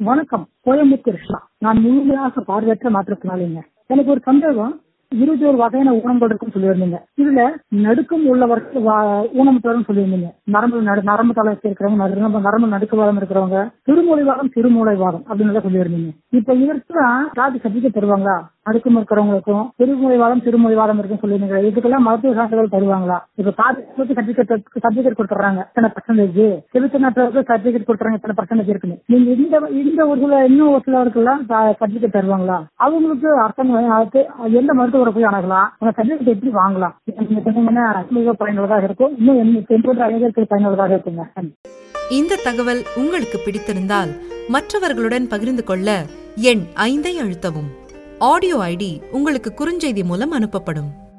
வணக்கம் கோயம்புத்தூர் கிருஷ்ணா நான் முழுமையாக பார்வையற்ற மாற்றுத்திறனாளிங்க எனக்கு ஒரு சந்தேகம் இருபத்தி ஒரு வகையான ஊனங்கள் இருக்குன்னு சொல்லியிருந்தீங்க இதுல நடுக்கம் உள்ளவர்கள் வா- ஊனமுற்றவர்கள் சொல்லியிருந்தீங்க நரம்பு நடு- நரம்பு தளர்ச்சி இருக்கிறவங்க நரம்பு நரம்பு நடுக்குவாதம் இருக்கிறவங்க திருமூலைவாதம் திருமூளைவாதம் அப்படின்னு சொல்லியிருந்தீங்க இப்ப இதற்கு ஜாதி சர்டிபிகேட் தருவாங்களா நடுக்கம் இருக்கிறவங்களுக்கும் திருமூலைவாதம் திருமூலைவாதம் இருக்குன்னு சொல்லியிருந்தீங்க இதுக்கெல்லாம் மருத்துவ சான்றிதழ் தருவாங்களா இப்ப காது சர்டிபிகேட் சர்டிபிகேட் கொடுத்துறாங்க இத்தனை பர்சன்டேஜ் செலுத்து நாட்டுக்கு சர்டிபிகேட் கொடுத்துறாங்க இத்தனை பர்சன்டேஜ் இருக்குன்னு நீங்க இந்த இந்த ஒரு சில இன்னும் ஒரு சிலருக்கெல்லாம் சர்டிபிகேட் தருவாங்களா அவங்களுக்கு அர்த்தம் அதுக்கு எந்த மருத்துவரை போய் அணுகலாம் அந்த சர்டிபிகேட் எப்படி வாங்கலாம் நீங்க சொன்னீங்கன்னா மிக பயனுள்ளதாக இருக்கும் இன்னும் என்ன தென்போன்ற அனைவருக்கு பயனுள்ளதாக இருக்குங்க நன்றி. இந்த தகவல் உங்களுக்கு பிடித்திருந்தால் மற்றவர்களுடன் பகிர்ந்து கொள்ள எண் ஐந்தை அழுத்தவும் ஆடியோ ஐடி உங்களுக்கு குறுஞ்செய்தி மூலம் அனுப்பப்படும்